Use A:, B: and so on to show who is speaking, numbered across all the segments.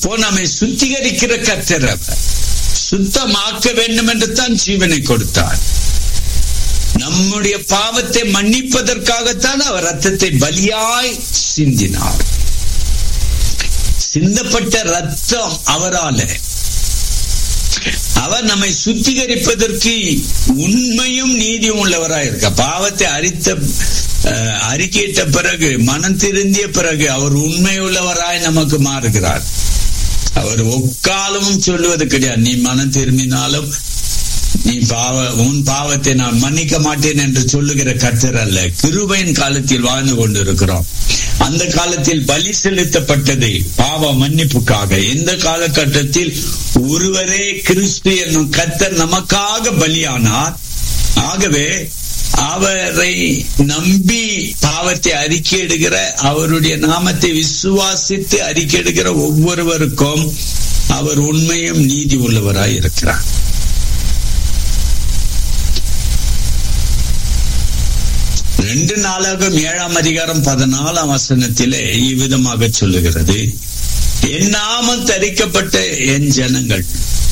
A: அப்போ நம்மை சுத்திகரிக்கிற கத்தர் அவர் சுத்தமாக்க வேண்டும் என்று தான் ஜீவனை கொடுத்தார் நம்முடைய பாவத்தை மன்னிப்பதற்காகத்தான் அவர் ரத்தத்தை பலியாய் சிந்தினார் சிந்தப்பட்ட ரத்தம் அவரால அவர் நம்மை சுத்திகரிப்பதற்கு உண்மையும் நீதியும் உள்ளவராய் இருக்க பாவத்தை அறித்த அஹ், அறிக்கையிட்ட பிறகு மனம் திருந்திய பிறகு அவர் உண்மை உள்ளவராய் நமக்கு மாறுகிறார் அவர் ஒக்காலமும் சொல்லுவது கிடையாது நீ மனம் திரும்பினாலும் நீ பாவ உன் பாவத்தை நான் மன்னிக்க மாட்டேன் என்று சொல்லுகிற கர்த்தர் அல்ல கிருபையின் காலத்தில் வாழ்ந்து கொண்டிருக்கிறோம் அந்த காலத்தில் பலி செலுத்தப்பட்டது பாவ மன்னிப்புக்காக இந்த காலகட்டத்தில் ஒருவரே கிறிஸ்து என்னும் கர்த்தர் நமக்காக பலியானார் ஆகவே அவரை நம்பி பாவத்தை அறிக்கையிடுகிற அவருடைய நாமத்தை விசுவாசித்து அறிக்கையிடுகிற ஒவ்வொருவருக்கும் அவர் உண்மையும் நீதி உள்ளவராய் இருக்கிறார் ரெண்டு நாளாகும் ஏழாம் அதிகாரம் பதினாலாம் வசனத்திலே இவ்விதமாக சொல்லுகிறது என் நாமம் தரிக்கப்பட்ட என் ஜனங்கள்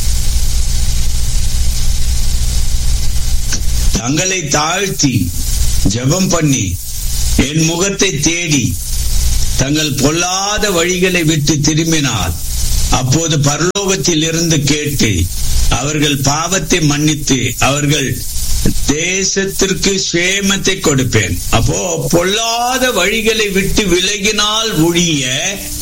A: தங்களை தாழ்த்தி ஜெபம் பண்ணி என் முகத்தை தேடி தங்கள் பொல்லாத வழிகளை விட்டு திரும்பினால் அப்போது பரலோகத்தில் இருந்து கேட்டு அவர்கள் பாவத்தை மன்னித்து அவர்கள் தேசத்திற்கு சேமத்தை கொடுப்பேன் அப்போ பொல்லாத வழிகளை விட்டு விலகினால் ஒழிய